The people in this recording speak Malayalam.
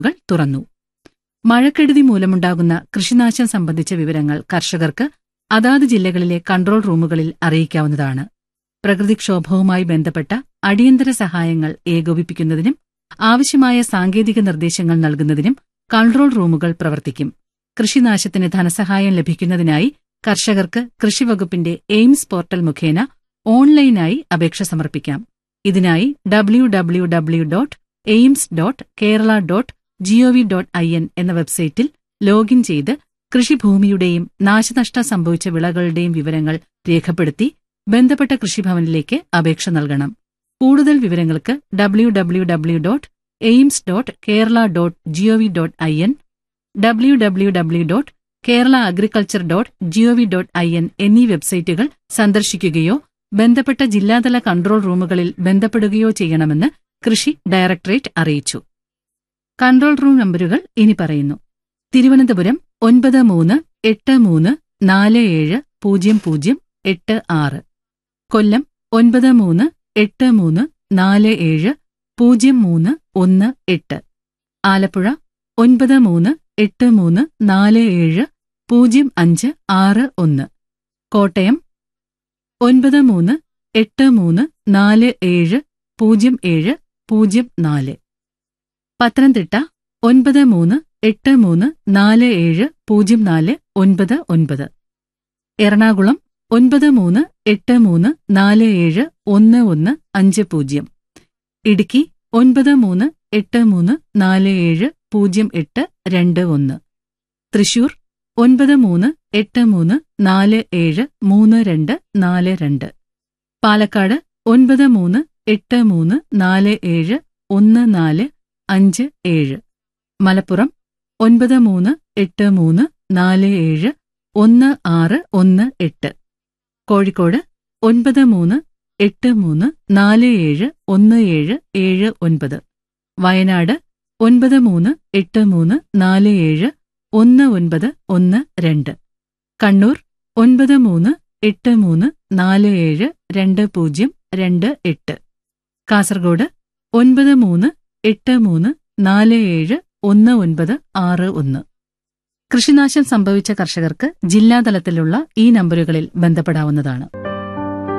കൾ തുറന്നു മഴക്കെടുതി മൂലമുണ്ടാകുന്ന കൃഷിനാശം സംബന്ധിച്ച വിവരങ്ങൾ കർഷകർക്ക് അതാത് ജില്ലകളിലെ കൺട്രോൾ റൂമുകളിൽ അറിയിക്കാവുന്നതാണ് പ്രകൃതിക്ഷോഭവുമായി ബന്ധപ്പെട്ട അടിയന്തര സഹായങ്ങൾ ഏകോപിപ്പിക്കുന്നതിനും ആവശ്യമായ സാങ്കേതിക നിർദ്ദേശങ്ങൾ നൽകുന്നതിനും കൺട്രോൾ റൂമുകൾ പ്രവർത്തിക്കും കൃഷിനാശത്തിന് ധനസഹായം ലഭിക്കുന്നതിനായി കർഷകർക്ക് കൃഷിവകുപ്പിന്റെ എയിംസ് പോർട്ടൽ മുഖേന ഓൺലൈനായി അപേക്ഷ സമർപ്പിക്കാം ഇതിനായി W W W dot AIIMS dot Kerala dot G O V dot I N എന്ന വെബ്സൈറ്റിൽ ലോഗിൻ ചെയ്ത് കൃഷിഭൂമിയുടെയും നാശനഷ്ടം സംഭവിച്ച വിളകളുടെയും വിവരങ്ങൾ രേഖപ്പെടുത്തി ബന്ധപ്പെട്ട കൃഷിഭവനിലേക്ക് അപേക്ഷ നൽകണം കൂടുതൽ വിവരങ്ങൾക്ക് W W W dot AIIMS dot Kerala dot G O V dot I N W W W dot Kerala agriculture dot G O V dot I N എന്നീ വെബ്സൈറ്റുകൾ സന്ദർശിക്കുകയോ ബന്ധപ്പെട്ട ജില്ലാതല കൺട്രോൾ റൂമുകളിൽ ബന്ധപ്പെടുകയോ ചെയ്യണമെന്ന് കൃഷി ഡയറക്ടറേറ്റ് അറിയിച്ചു കൺട്രോൾ റൂം നമ്പരുകൾ ഇനി പറയുന്നു തിരുവനന്തപുരം ഒൻപത് മൂന്ന് എട്ട് മൂന്ന് നാല് ഏഴ് പൂജ്യം പൂജ്യം എട്ട് ആറ് കൊല്ലം ഒൻപത് മൂന്ന് എട്ട് മൂന്ന് നാല് ഏഴ് പൂജ്യം മൂന്ന് ഒന്ന് എട്ട് ആലപ്പുഴ ഒൻപത് മൂന്ന് എട്ട് മൂന്ന് നാല് ഏഴ് പൂജ്യം അഞ്ച് ആറ് ഒന്ന് കോട്ടയം ഒൻപത് മൂന്ന് എട്ട് മൂന്ന് നാല് ഏഴ് പൂജ്യം ഏഴ് പൂജ്യം നാല് പത്തനംതിട്ട ഒൻപത് മൂന്ന് എട്ട് മൂന്ന് നാല് ഏഴ് പൂജ്യം നാല് ഒൻപത് ഒൻപത് എറണാകുളം ഒൻപത് മൂന്ന് എട്ട് മൂന്ന് നാല് ഏഴ് ഒന്ന് ഒന്ന് അഞ്ച് പൂജ്യം ഇടുക്കി ഒൻപത് മൂന്ന് എട്ട് മൂന്ന് നാല് ഏഴ് പൂജ്യം എട്ട് രണ്ട് ഒന്ന് തൃശൂർ ഒൻപത് മൂന്ന് എട്ട് മൂന്ന് നാല് ഏഴ് മൂന്ന് രണ്ട് നാല് രണ്ട് പാലക്കാട് ഒൻപത് മൂന്ന് എട്ട് മൂന്ന് നാല് ഏഴ് ഒന്ന് നാല് അഞ്ച് ഏഴ് മലപ്പുറം ഒൻപത് മൂന്ന് എട്ട് മൂന്ന് നാല് ഏഴ് ഒന്ന് ആറ് ഒന്ന് എട്ട് കോഴിക്കോട് ഒൻപത് മൂന്ന് എട്ട് മൂന്ന് നാല് ഏഴ് ഒന്ന് ഏഴ് ഏഴ് ഒൻപത് വയനാട് ഒൻപത് മൂന്ന് എട്ട് മൂന്ന് നാല് ഏഴ് ഒന്ന് ഒൻപത് ഒന്ന് രണ്ട് കണ്ണൂർ ഒൻപത് മൂന്ന് എട്ട് മൂന്ന് നാല് ഏഴ് രണ്ട് പൂജ്യം രണ്ട് എട്ട് കാസർഗോഡ് ഒൻപത് മൂന്ന് എട്ട് മൂന്ന് നാല് ഏഴ് ഒന്ന് ഒൻപത് ആറ് ഒന്ന് കൃഷിനാശം സംഭവിച്ച കർഷകർക്ക് ജില്ലാതലത്തിലുള്ള ഈ നമ്പറുകളിൽ ബന്ധപ്പെടാവുന്നതാണ്